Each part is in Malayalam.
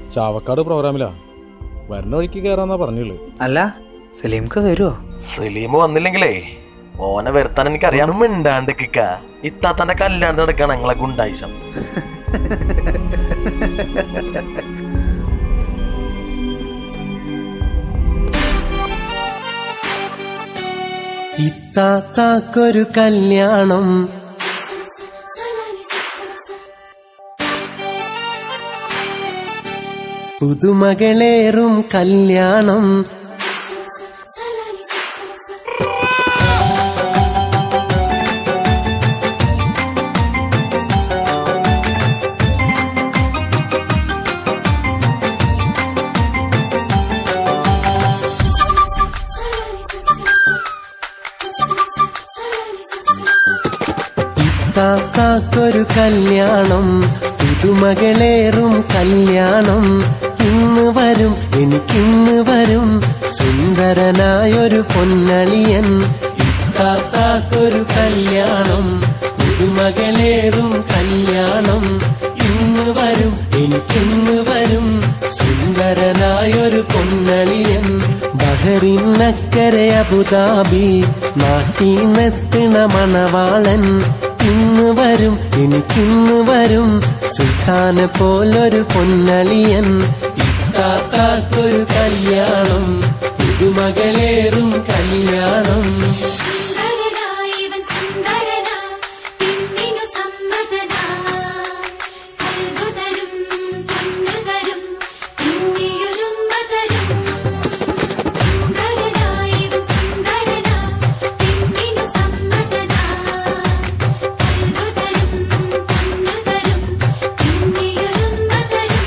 ചാവക്കാട് പ്രോഗ്രാമിലാ വരുന്ന വഴിക്ക് കയറാന്നാ പറഞ്ഞുള്ളു അല്ല സലീംക്ക് വരുമോ സലീം വന്നില്ലെങ്കിലേ ഓനെ വരുത്താൻ എനിക്ക് അറിയാം മിണ്ടാണ്ട് കിക്ക ഇത്താത്തന്റെ കല്യാണം നടക്കാണ് ഞങ്ങളെ ഗുണ്ടായിസം ഇത്താത്താക്കൊരു കല്യാണം പുതുമകളേറും കല്യാണം ഇത്താത്താക്കൊരു കല്യാണം പുതുമകളേറും കല്യാണം ഇന്ന് വരും എനിക്കിന്ന് വരും സുന്ദരനായൊരു പൊന്നളിയൻ ഇത്താത്താക്കൊരു കല്യാണം പുതുമകളേറും കല്യാണം ഇന്ന് വരും എനിക്കിന്ന് വരും സുന്ദരനായൊരു പൊന്നളിയൻ ബഹറിനക്കരെ അബുദാബി നാട്ടീന്നെത്തിണ മണവാളൻ ഇന്ന് വരും എനിക്കിന്ന് വരും സുൽത്താനെ പോലൊരു പൊന്നളിയൻ ഇത്താത്താക്കൊരു കല്യാണം പുതുമകളേറും കല്യാണം സുന്ദരനായവൻ സുന്ദരനാ പിന്നിനു സമ്മതനാ കൽബുതരും കണ്ണുതരും പിന്നിയൊരുമ്പതരും സുന്ദരനായവൻ സുന്ദരനാ പിന്നിനു സമ്മതനാ കൽബുതരും കണ്ണുതരും പിന്നിയൊരുമ്പതരും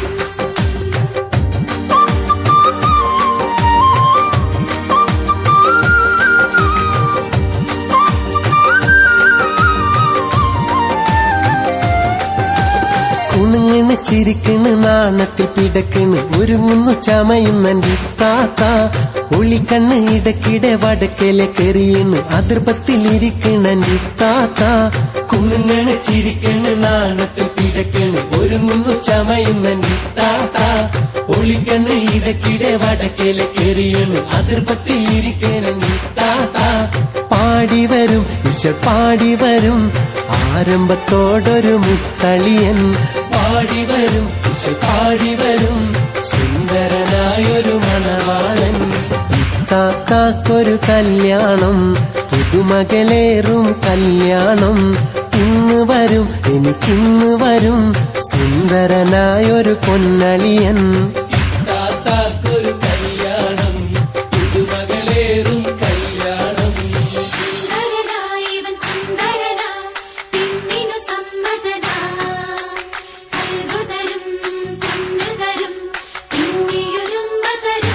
കുണുങ്ങിണ് ചിരിക്കണ് നാണത്തിൽ പിടക്കണ് ഒരുങ്ങുന്നു ചമയുന്നൻ്റെ താത്ത ഒളിക്കണ്ണ് ഇടക്കിടെ വടക്കലെ കെറിയണ് അതിർപ്പത്തിലിരിക്കണൻ്റെ താത്ത കുണുങ്ങണ് ചിരിക്കണ് നാണത്തിൽ പിടക്കണ് ഒരുങ്ങുന്നു ചമയുന്നൻ്റെ താത്ത ഒളിക്കണ്ണ് ഇടക്കിടെ വടക്കലെ കെറിയണ് അതിർപ്പത്തിലിരിക്കണൻ്റെ താത്ത പാടി വരും ഇശ പാടി വരും ആരംഭത്തോടൊരു മുത്തളിയൻ പാടി വരും ഇശ പാടി വരും സുന്ദരനായൊരു മണവാളൻ ഇത്താത്താക്കൊരു കല്യാണം പുതുമകളേറും കല്യാണം ഇന്ന് വരും എനിക്കിന്ന് വരും സുന്ദരനായൊരു പൊന്നളിയൻ ഇത്താത്താക്കൊരു കല്യാണം പുതുമകളേറും കല്യാണം സുന്ദരനായവൻ സുന്ദരനാ പിന്നിനു സമ്മതനാ കൽബുതരും കണ്ണുതരും പിന്നിയൊരുമ്പതരും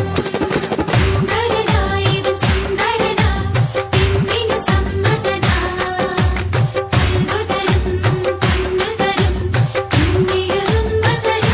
സുന്ദരനായവൻ സുന്ദരനാ പിന്നിനു സമ്മതനാ കൽബുതരും കണ്ണുതരും പിന്നിയൊരുമ്പതരും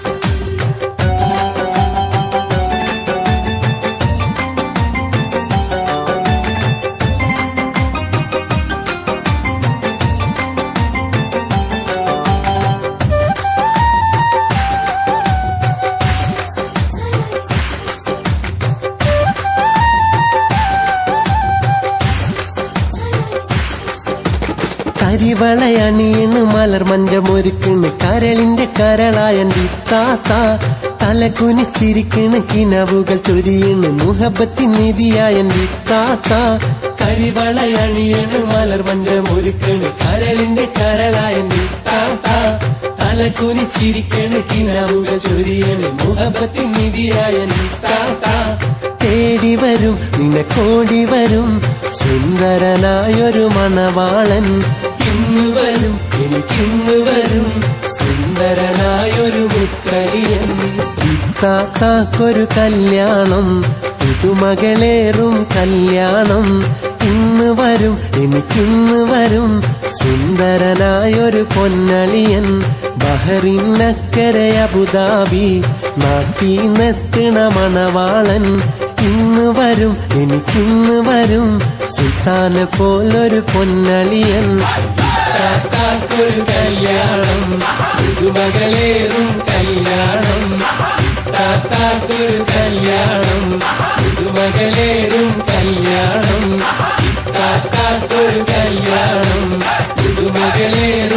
കരിവളയണിയണ് മലർ മഞ്ചമൊരുക്കണ് കരളിന്റെ കരളായന്റെ താത്ത തലകുനിച്ചിരിക്കണ് കിനവുകൾ ചൊരിയണ് മുഹബത്തിൻ നിധിയായന്റെ താത്ത കരിവളയണിയണ് മലർ മഞ്ചമൊരുക്കണ് കരളിന്റെ കരളായന്റെ താത്ത തലകുനിച്ചിരിക്കണ് കിനവുകൾ ചൊരിയണ് മുഹബത്തിൻ നിധിയായന്റെ താത്ത തേടി വരും നിനക്കോടി വരും സുന്ദരനായൊരു മണവാളൻ ഇന്ന് വരും എനിക്കിന്ന് വരും സുന്ദരനായൊരു മുത്തടിയൻ ഇത്താത്താക്കൊരു കല്യാണം പുതുമകളേറും കല്യാണം ഇന്ന് വരും എനിക്കിന്ന് വരും സുന്ദരനായൊരു പൊന്നളിയൻ ബഹറിനക്കരെ അബുദാബി നാട്ടീന്നെത്തിണ മണവാളൻ ഇന്ന് വരും എനിക്കിന്ന് വരും സുൽത്താനെ പോലൊരു പൊന്നളിയൻ താത്താക്കൊരു കല്യാണം പുതുമകളേറും കല്യാണം താത്താക്കൊരു കല്യാണം പുതുമകളേറും കല്യാണം താത്താക്കൊരു കല്യാണം പുതുമകളേറും